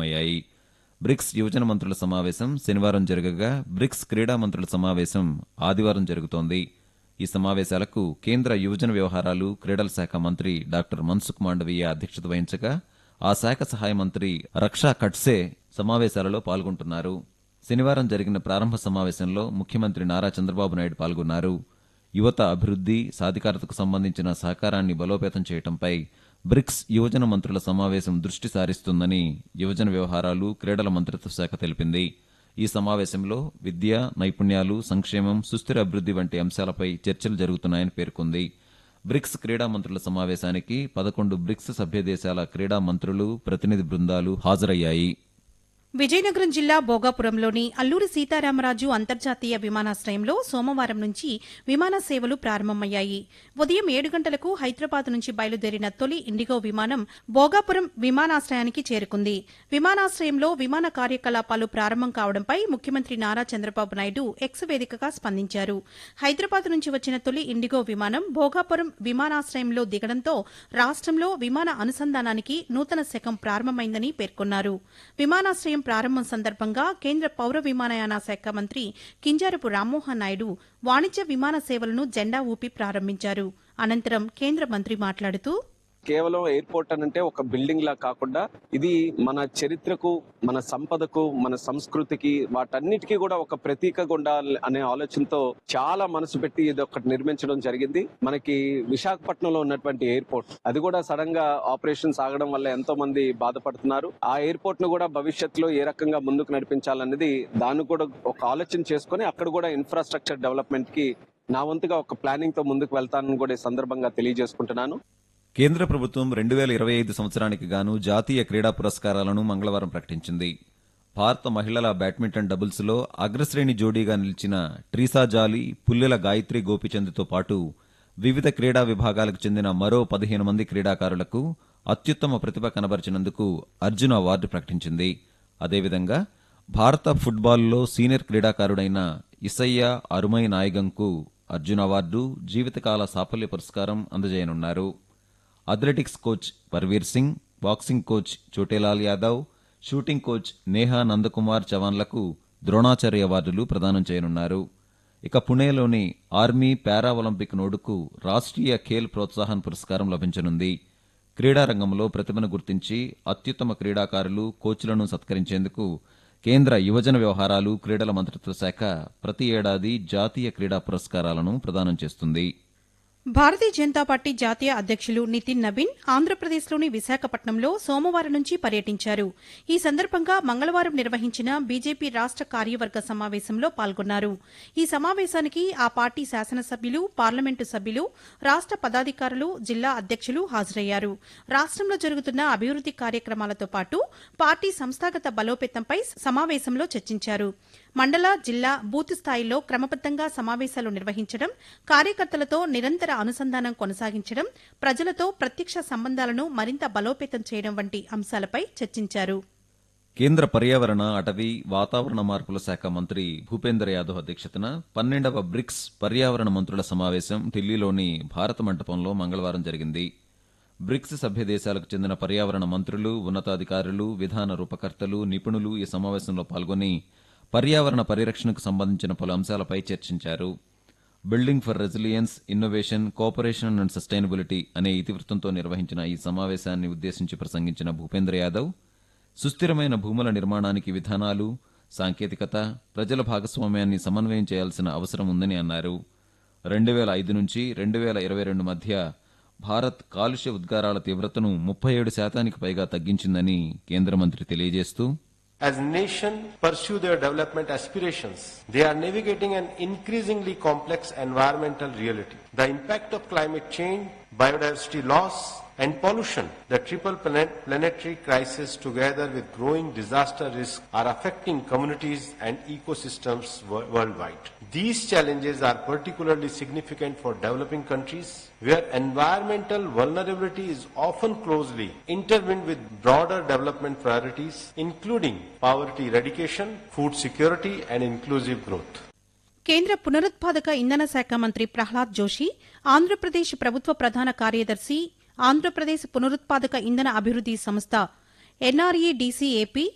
ప్రారంభమయ్యాయి బ్రిక్స్ యువజన మంత్రుల సమావేశం శనివారం జరగగా బ్రిక్స్ క్రీడా మంత్రుల సమావేశం ఆదివారం జరుగుతోంది ఈ సమావేశాలకు కేంద్ర యువజన వ్యవహారాలు క్రీడల శాఖ మంత్రి డాక్టర్ మన్సుఖ్ మాండవీయ అధ్యక్షత వహించగా ఆ శాఖ సహాయ మంత్రి రక్షా ఖడ్సే సమావేశాలలో పాల్గొంటున్నారు శనివారం జరిగిన ప్రారంభ సమావేశంలో ముఖ్యమంత్రి నారా చంద్రబాబు నాయుడు పాల్గొన్నారు యువత అభివృద్ది సాధికారతకు సంబంధించిన సహకారాన్ని బలోపేతం చేయడంపై బ్రిక్స్ యువజన మంత్రుల సమావేశం దృష్టి సారిస్తుందని యువజన వ్యవహారాలు క్రీడల మంత్రిత్వ శాఖ తెలిపింది ఈ సమావేశంలో విద్య నైపుణ్యాలు సంక్షేమం సుస్థిర అభివృద్ది వంటి అంశాలపై చర్చలు జరుగుతున్నాయని పేర్కొంది బ్రిక్స్ క్రీడా మంత్రుల సమావేశానికి పదకొండు బ్రిక్స్ సభ్య దేశాల క్రీడా మంత్రులు ప్రతినిధి బృందాలు హాజరయ్యాయి విజయనగరం జిల్లా భోగాపురంలోని అల్లూరి సీతారామరాజు అంతర్జాతీయ విమానాశ్రయంలో సోమవారం నుంచి విమాన సేవలు ప్రారంభమయ్యాయి ఉదయం ఏడు గంటలకు హైదరాబాద్ నుంచి బయలుదేరిన తొలి ఇండిగో విమానం భోగాపురం విమానాశ్రయానికి చేరుకుంది విమానాశ్రయంలో విమాన కార్యకలాపాలు ప్రారంభం కావడంపై ముఖ్యమంత్రి నారా చంద్రబాబు నాయుడు ఎక్స్ వేదికగా స్పందించారు హైదరాబాద్ నుంచి వచ్చిన తొలి ఇండిగో విమానం భోగాపురం విమానాశ్రయంలో దిగడంతో రాష్టంలో విమాన అనుసంధానానికి నూతన శకం ప్రారంభమైందని పేర్కొన్నారు విమానాశ్రయం ప్రారంభం సందర్భంగా కేంద్ర పౌర విమానయాన శాఖ మంత్రి కింజారపు రామ్మోహన్ నాయుడు వాణిజ్య విమాన సేవలను జెండా ఊపి ప్రారంభించారు అనంతరం కేంద్ర మంత్రి మాట్లాడుతూ కేవలం ఎయిర్పోర్ట్ అని అంటే ఒక బిల్డింగ్ లా కాకుండా ఇది మన చరిత్రకు మన సంపదకు మన సంస్కృతికి వాటన్నిటికీ కూడా ఒక ప్రతీకగా ఉండాలి అనే ఆలోచనతో చాలా మనసు పెట్టి ఇది ఒకటి నిర్మించడం జరిగింది మనకి విశాఖపట్నంలో ఉన్నటువంటి ఎయిర్పోర్ట్ అది కూడా సడన్ గా ఆపరేషన్ సాగడం వల్ల ఎంతో మంది బాధపడుతున్నారు ఆ ఎయిర్పోర్ట్ ను కూడా భవిష్యత్తులో ఏ రకంగా ముందుకు నడిపించాలనేది దాన్ని కూడా ఒక ఆలోచన చేసుకొని అక్కడ కూడా ఇన్ఫ్రాస్ట్రక్చర్ డెవలప్మెంట్ కి నా వంతుగా ఒక ప్లానింగ్ తో ముందుకు వెళ్తానని కూడా ఈ సందర్భంగా తెలియజేసుకుంటున్నాను కేంద్ర ప్రభుత్వం రెండు వేల ఇరవై ఐదు సంవత్సరానికి గాను జాతీయ క్రీడా పురస్కారాలను మంగళవారం ప్రకటించింది భారత మహిళల బ్యాడ్మింటన్ డబుల్స్లో అగ్రశ్రేణి జోడీగా నిలిచిన ట్రీసా జాలి పుల్లెల గాయత్రి గోపిచంద్తో పాటు వివిధ క్రీడా విభాగాలకు చెందిన మరో పదిహేను మంది క్రీడాకారులకు అత్యుత్తమ ప్రతిభ కనబరిచినందుకు అర్జున అవార్డు ప్రకటించింది అదేవిధంగా భారత ఫుట్బాల్లో సీనియర్ క్రీడాకారుడైన ఇసయ్య అరుమై నాయగంకు అర్జున అవార్డు జీవితకాల సాఫల్య పురస్కారం అందజేయనున్నారు athletics coach Parveer Singh boxing coach Chotelal Yadav shooting coach Neha Nandakumar చవాన్లకు ద్రోణాచార్య అవార్డులు ప్రదానం చేయనున్నారు ఇక పుణేలోని ఆర్మీ పారా ఒలింపిక్ నోడుకు రాష్ట్రీయ ఖేల్ ప్రోత్సాహన్ పురస్కారం లభించనుంది క్రీడారంగంలో ప్రతిభను గుర్తించి అత్యుత్తమ క్రీడాకారులు కోచ్లను సత్కరించేందుకు కేంద్ర యువజన వ్యవహారాలు క్రీడల మంత్రిత్వ శాఖ ప్రతి ఏడాది జాతీయ క్రీడా పురస్కారాలను ప్రదానం చేస్తుంది భారతీయ జనతా పార్టీ జాతీయ అధ్యక్షులు నితిన్ నబీన్ ఆంధ్రప్రదేశ్లోని విశాఖపట్నంలో సోమవారం నుంచి పర్యటించారు ఈ సందర్భంగా మంగళవారం నిర్వహించిన బీజేపీ రాష్ట కార్యవర్గ సమావేశంలో పాల్గొన్నారు ఈ సమావేశానికి ఆ పార్టీ శాసనసభ్యులు పార్లమెంటు సభ్యులు రాష్ట పదాధికారులు జిల్లా అధ్యక్షులు హాజరయ్యారు రాష్టంలో జరుగుతున్న అభివృద్ది కార్యక్రమాలతో పాటు పార్టీ సంస్థాగత బలోపేతంపై సమావేశంలో చర్చించారు మండల జిల్లా బూత్ స్థాయిలో క్రమబద్దంగా సమావేశాలు నిర్వహించడం కార్యకర్తలతో నిరంతర అనుసంధానం కొనసాగించడం ప్రజలతో ప్రత్యక్ష సంబంధాలను మరింత బలోపేతం చేయడం వంటి అంశాలపై చర్చించారు కేంద్ర పర్యావరణ అటవీ వాతావరణ మార్పుల శాఖ మంత్రి భూపేందర్ యాదవ్ అధ్యక్షతన పన్నెండవ బ్రిక్స్ పర్యావరణ మంత్రుల సమావేశం ఢిల్లీలోని భారత మంటపంలో మంగళవారం జరిగింది బ్రిక్స్ సభ్య దేశాలకు చెందిన పర్యావరణ మంత్రులు ఉన్నతాధికారులు విధాన రూపకర్తలు నిపుణులు ఈ సమావేశంలో పాల్గొని పర్యావరణ పరిరక్షణకు సంబంధించిన పలు అంశాలపై చర్చించారు building for resilience innovation cooperation and sustainability అనే ఇతివృత్తంతో నిర్వహించిన ఈ సమావేశాన్ని ఉద్దేశించి ప్రసంగించిన భూపేంద్ర యాదవ్ సుస్థిరమైన భూముల నిర్మాణానికి విధానాలు సాంకేతికత ప్రజల భాగస్వామ్యాన్ని సమన్వయం చేయాల్సిన అవసరం ఉందని అన్నారు రెండు వేల ఐదు నుంచి రెండు వేల ఇరవై రెండు మధ్య భారత్ కాలుష్య ఉద్గారాల తీవ్రతను ముప్పై ఏడు శాతానికి పైగా తగ్గించిందని కేంద్ర మంత్రి తెలియజేస్తూ As nations pursue their development aspirations, they are navigating an increasingly complex environmental reality. The impact of climate change, biodiversity loss, and pollution, the triple planet- planetary crisis together with growing disaster risk are affecting communities and ecosystems wo- worldwide. These challenges are particularly significant for developing countries where environmental vulnerability is often closely intertwined with broader development priorities including poverty eradication, food security and inclusive growth. కేంద్ర పునరుత్పాదక ఇంధన శాఖ మంత్రి ప్రహ్లాద్ జోషి ఆంధ్రప్రదేశ్ ప్రభుత్వ ప్రధాన కార్యదర్శి ఆంధ్రప్రదేశ్ పునరుత్పాదక ఇంధన అభివృద్ది సంస్థ ఎన్ఆర్ఈడీసీఏపీ